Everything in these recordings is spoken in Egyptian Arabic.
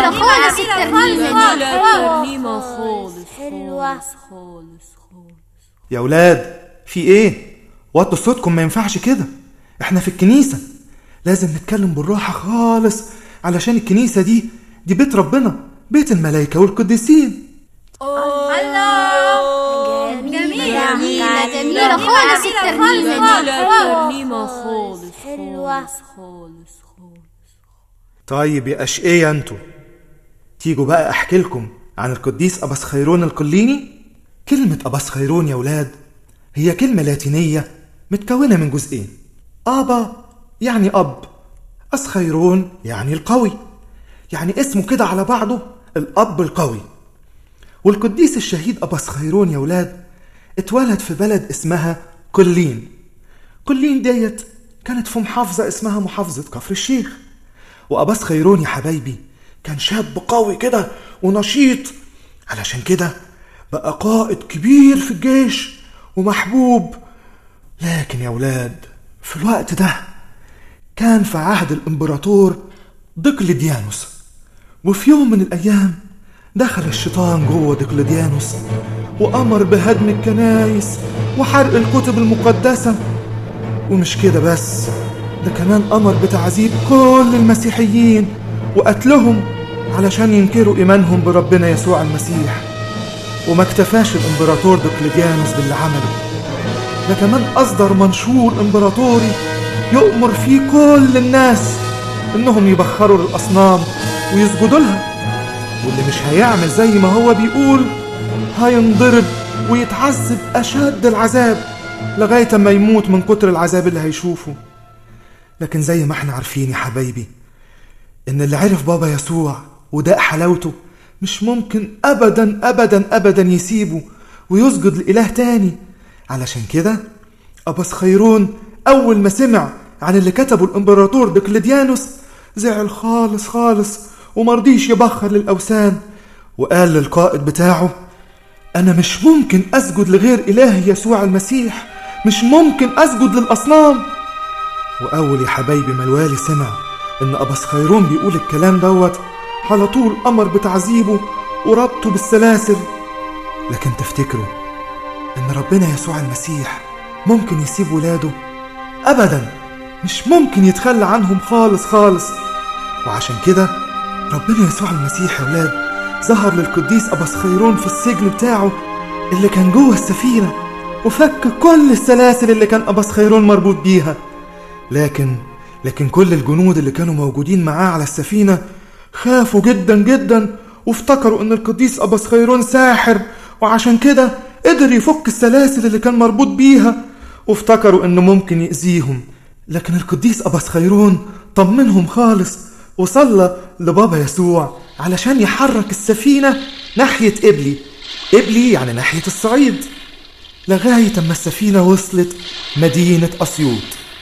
جميلة خالص الترنيمة دي ترنيمة خالص حلوة. خالص خالص خالص يا ولاد في ايه وطوا صوتكم ما ينفعش كده احنا في الكنيسة لازم نتكلم بالراحة خالص علشان الكنيسة دي دي بيت ربنا بيت الملائكة والقديسين الله جميلة جميلة جميلة خالص الترنيمة دي ترنيمة خالص حلوة. خالص خالص خالص طيب يا أشقية انتوا تيجوا بقى أحكي لكم عن القديس أباس خيرون القليني كلمة أباس خيرون يا ولاد هي كلمة لاتينية متكونة من جزئين أبا يعني أب أس خيرون يعني القوي يعني اسمه كده على بعضه الأب القوي والقديس الشهيد أباس خيرون يا ولاد اتولد في بلد اسمها كلين كلين ديت كانت في محافظة اسمها محافظة كفر الشيخ وأباس خيرون يا حبايبي كان شاب قوي كده ونشيط علشان كده بقى قائد كبير في الجيش ومحبوب لكن يا ولاد في الوقت ده كان في عهد الإمبراطور دقلديانوس وفي يوم من الأيام دخل الشيطان جوه دقلديانوس وأمر بهدم الكنايس وحرق الكتب المقدسة ومش كده بس ده كمان أمر بتعذيب كل المسيحيين وقتلهم علشان ينكروا إيمانهم بربنا يسوع المسيح وما اكتفاش الإمبراطور دقلديانوس باللي عمله ده كمان أصدر منشور إمبراطوري يؤمر فيه كل الناس إنهم يبخروا للأصنام ويسجدوا لها واللي مش هيعمل زي ما هو بيقول هينضرب ويتعذب أشد العذاب لغاية ما يموت من كتر العذاب اللي هيشوفه لكن زي ما احنا عارفين يا حبايبي إن اللي عرف بابا يسوع وده حلاوته مش ممكن أبدا أبدا أبدا يسيبه ويسجد لإله تاني علشان كده أباس خيرون أول ما سمع عن اللي كتبه الإمبراطور دقلديانوس زعل خالص خالص ومرضيش يبخر للأوثان وقال للقائد بتاعه أنا مش ممكن أسجد لغير إلهي يسوع المسيح مش ممكن أسجد للأصنام وأول يا حبايبي ما الوالي سمع إن أباس خيرون بيقول الكلام دوت على طول أمر بتعذيبه وربطه بالسلاسل لكن تفتكروا إن ربنا يسوع المسيح ممكن يسيب ولاده أبدا مش ممكن يتخلى عنهم خالص خالص وعشان كده ربنا يسوع المسيح يا ولاد ظهر للقديس أباس خيرون في السجن بتاعه اللي كان جوه السفينة وفك كل السلاسل اللي كان أباس خيرون مربوط بيها لكن لكن كل الجنود اللي كانوا موجودين معاه على السفينة خافوا جدا جدا وافتكروا ان القديس أباس خيرون ساحر وعشان كده قدر يفك السلاسل اللي كان مربوط بيها وافتكروا انه ممكن يأذيهم لكن القديس أباس خيرون طمنهم خالص وصلى لبابا يسوع علشان يحرك السفينة ناحية إبلي إبلي يعني ناحية الصعيد لغاية أما السفينة وصلت مدينة أسيوط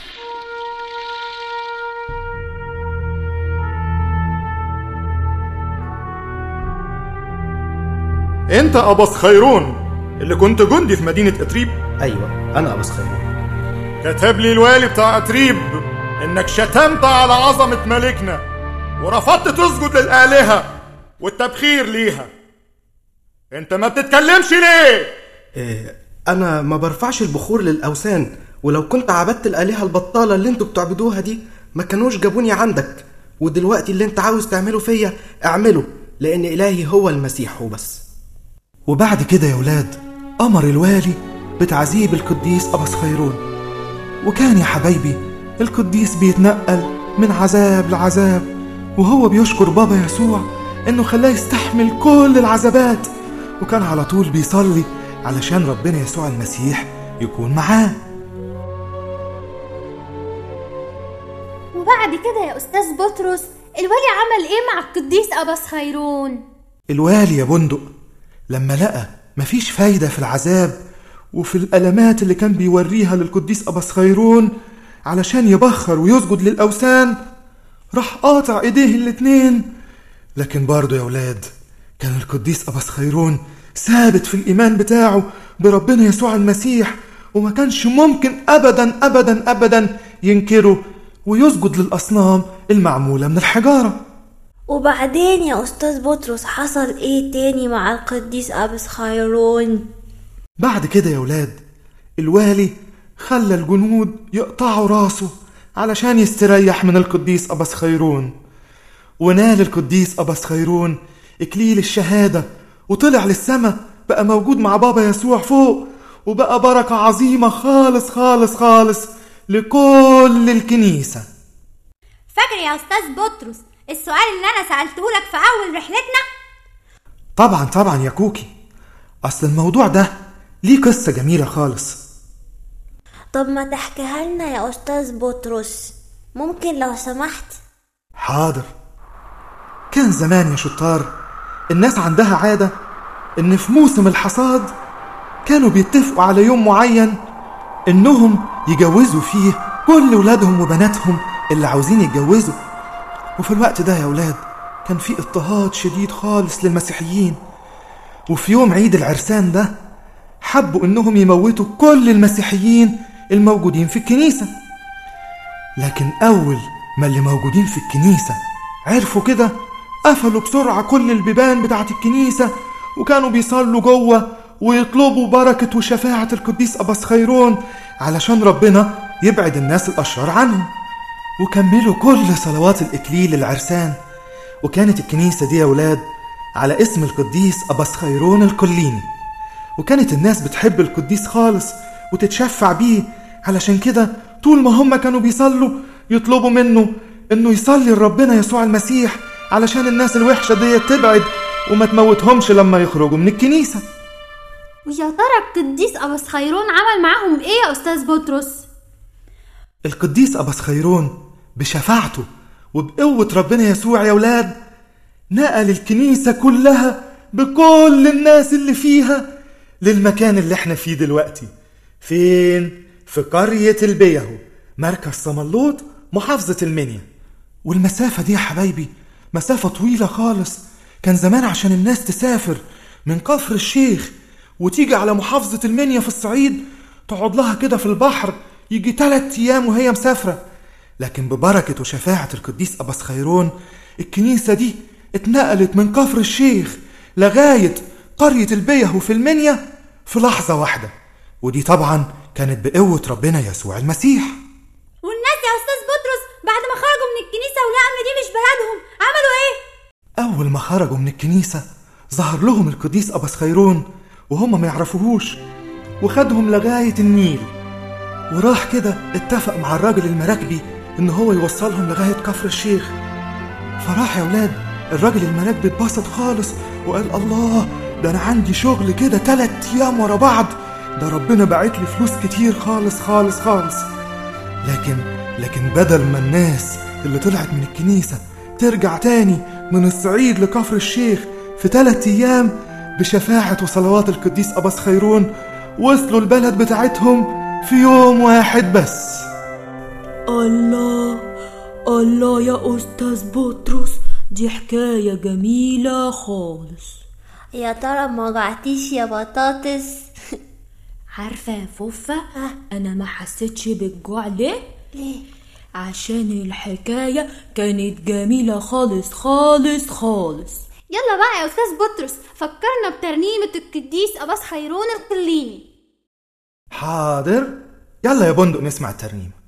انت اباس خيرون اللي كنت جندي في مدينة اتريب ايوه انا ابو خيرون كتب لي الوالي بتاع اتريب انك شتمت على عظمة ملكنا ورفضت تسجد للآلهة والتبخير ليها انت ما بتتكلمش ليه إيه انا ما برفعش البخور للاوثان ولو كنت عبدت الالهه البطاله اللي انتوا بتعبدوها دي ما كانوش جابوني عندك ودلوقتي اللي انت عاوز تعمله فيا اعمله لان الهي هو المسيح وبس وبعد كده يا ولاد أمر الوالي بتعذيب القديس أباس خيرون وكان يا حبايبي القديس بيتنقل من عذاب لعذاب وهو بيشكر بابا يسوع إنه خلاه يستحمل كل العذابات وكان على طول بيصلي علشان ربنا يسوع المسيح يكون معاه وبعد كده يا أستاذ بطرس الولي عمل إيه مع القديس أباس خيرون؟ الوالي يا بندق لما لقى مفيش فايدة في العذاب وفي الألمات اللي كان بيوريها للقديس أباس خيرون علشان يبخر ويسجد للأوثان راح قاطع إيديه الاتنين لكن برضه يا ولاد كان القديس أباس خيرون ثابت في الإيمان بتاعه بربنا يسوع المسيح وما كانش ممكن أبدا أبدا أبدا ينكره ويسجد للأصنام المعمولة من الحجارة وبعدين يا أستاذ بطرس حصل إيه تاني مع القديس أبس خيرون بعد كده يا ولاد الوالي خلى الجنود يقطعوا راسه علشان يستريح من القديس أبس خيرون ونال القديس أبس خيرون إكليل الشهادة وطلع للسما بقى موجود مع بابا يسوع فوق وبقى بركة عظيمة خالص خالص خالص لكل الكنيسة فاكر يا استاذ بطرس السؤال اللي انا سالته لك في اول رحلتنا طبعا طبعا يا كوكي أصل الموضوع ده ليه قصة جميلة خالص طب ما تحكيها لنا يا أستاذ بطرس ممكن لو سمحت حاضر كان زمان يا شطار الناس عندها عادة إن في موسم الحصاد كانوا بيتفقوا على يوم معين إنهم يجوزوا فيه كل ولادهم وبناتهم اللي عاوزين يتجوزوا وفي الوقت ده يا ولاد كان في اضطهاد شديد خالص للمسيحيين وفي يوم عيد العرسان ده حبوا إنهم يموتوا كل المسيحيين الموجودين في الكنيسة لكن أول ما اللي موجودين في الكنيسة عرفوا كده قفلوا بسرعة كل البيبان بتاعت الكنيسة وكانوا بيصلوا جوه ويطلبوا بركة وشفاعة القديس أباس خيرون علشان ربنا يبعد الناس الأشرار عنهم وكملوا كل صلوات الإكليل العرسان وكانت الكنيسة دي يا ولاد على اسم القديس أباس خيرون الكليني وكانت الناس بتحب القديس خالص وتتشفع بيه علشان كده طول ما هم كانوا بيصلوا يطلبوا منه انه يصلي لربنا يسوع المسيح علشان الناس الوحشة دي تبعد وما تموتهمش لما يخرجوا من الكنيسة ويا ترى القديس اباس خيرون عمل معاهم ايه يا استاذ بطرس القديس أباس خيرون بشفاعته وبقوة ربنا يسوع يا ولاد نقل الكنيسة كلها بكل الناس اللي فيها للمكان اللي احنا فيه دلوقتي فين؟ في قرية البيهو مركز صملوط محافظة المنيا والمسافة دي يا حبايبي مسافة طويلة خالص كان زمان عشان الناس تسافر من كفر الشيخ وتيجي على محافظة المنيا في الصعيد تقعد لها كده في البحر يجي تلات أيام وهي مسافرة لكن ببركة وشفاعة القديس أباس خيرون الكنيسة دي اتنقلت من كفر الشيخ لغاية قرية البيهو في المنيا في لحظة واحدة ودي طبعا كانت بقوة ربنا يسوع المسيح والناس يا استاذ بطرس بعد ما خرجوا من الكنيسه ولقوا ان دي مش بلدهم عملوا ايه أول ما خرجوا من الكنيسة ظهر لهم القديس أباس خيرون وهم ما يعرفوهوش وخدهم لغاية النيل وراح كده اتفق مع الراجل المراكبي إن هو يوصلهم لغاية كفر الشيخ فراح يا ولاد الراجل المراكبي اتبسط خالص وقال الله ده أنا عندي شغل كده تلات أيام ورا بعض ده ربنا باعت لي فلوس كتير خالص خالص خالص لكن لكن بدل ما الناس اللي طلعت من الكنيسة ترجع تاني من الصعيد لكفر الشيخ في ثلاث أيام بشفاعة وصلوات القديس أباس خيرون وصلوا البلد بتاعتهم في يوم واحد بس الله الله يا أستاذ بطرس دي حكاية جميلة خالص يا ترى ما وجعتيش يا بطاطس عارفة يا فوفة أنا ما حسيتش بالجوع ليه؟ ليه عشان الحكاية كانت جميلة خالص خالص خالص يلا بقى يا استاذ بطرس فكرنا بترنيمه القديس اباس خيرون القليني حاضر يلا يا بندق نسمع الترنيمة